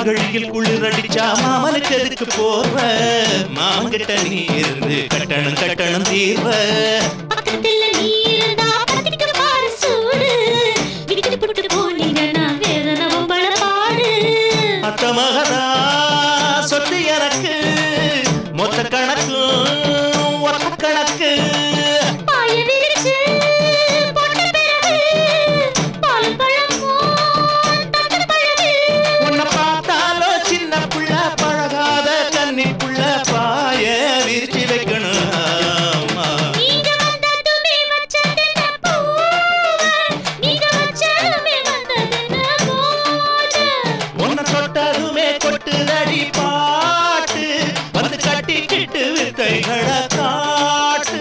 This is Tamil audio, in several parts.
மார்கழியில் குளிர் அடிச்சா மாமனுக்கு எதுக்கு போர்வ மாமன்கிட்ட நீ இருந்து கட்டணம் கட்டணம் தீர்வ பக்கத்துல நீ இருந்தா பத்திக்கு பாரு சூடு விட்டு புட்டு போனீங்கன்னா வேதனை உங்கள பாடு அத்த மகனா சொத்து எனக்கு மொத்த கணக்கு ஒத்த கணக்கு பாய விரிச்சு போட்ட பிறகு பால் பழமும் தட்டு பழகு உன்னை பார்த்தாலோ சின்ன புள்ள பழகாத கன்னி புள்ள பாய விரிச்சு வைக்கணும் ஆமா. நீங்க வந்ததுமே வச்சதென்ன பூவு நீங்க வச்சதுமே வந்ததென்ன கோடு உன்னை தொட்டதுமே கொட்டுதடி பாட்டு வந்து கட்டிக்கிட்டு வித்தைகளை காட்டு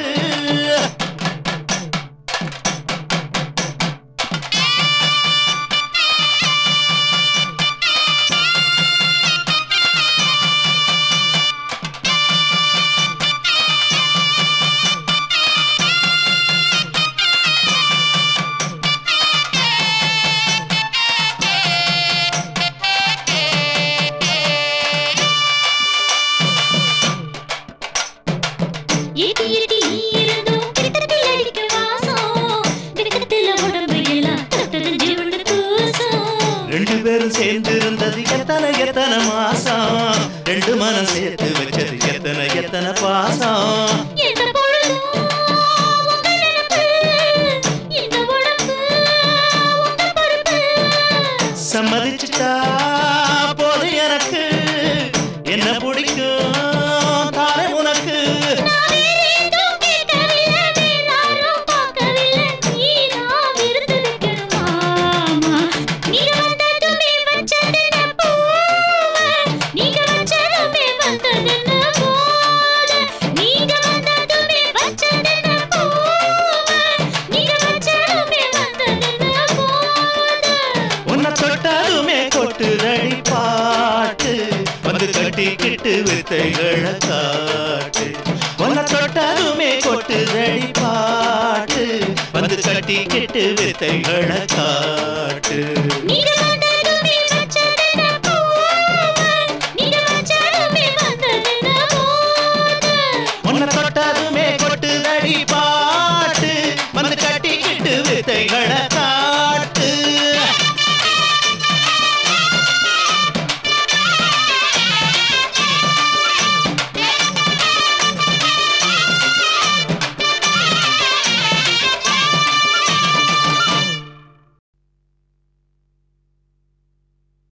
எட்டி எட்டி நீ இருந்தும் கிட்டத்தில் அடிக்க வாசம் கிட்டத்தில் உடம்பு எல்லாம் தொட்டறிஞ்சு ஒன்று கூசும் ரெண்டு பேரும் சேர்ந்து இருந்தது எத்தனை எத்தனை மாசம் ரெண்டு மனம் சேர்த்து வச்சது எத்தனை எத்தனை பாசம் எந்த பொழுதும் உங்க நினைப்பு, இந்த உடம்பு உங்க பொறுப்பு. சம்மதிச்சுட்டா போது எனக்கு என்ன பிடிக்கும் தானே உனக்கு நான் வேற எதுவும் கேட்கவில்லை, வேறாரும் பார்க்கவில்லை, நீதான் விருந்து வைக்கணுமாமா. நீங்க வந்ததுமே வச்சதென்ன பூவு, நீங்க வச்சதுமே வந்ததென்ன போது. நீங்க வந்ததுமே வச்சதென்ன பூவு, நீங்க வச்சதுமே வந்ததென்ன போது. உன்னை தொட்டதுமே கொட்டுதடி பாட்டு வந்து கட்டிக்கிட்டு வித்தைகளை காட்டு உன்னை தொட்டதுமே கொட்டுதடி பாட்டு வந்து கட்டிக்கிட்டு வித்தைகளை காட்டு நீங்க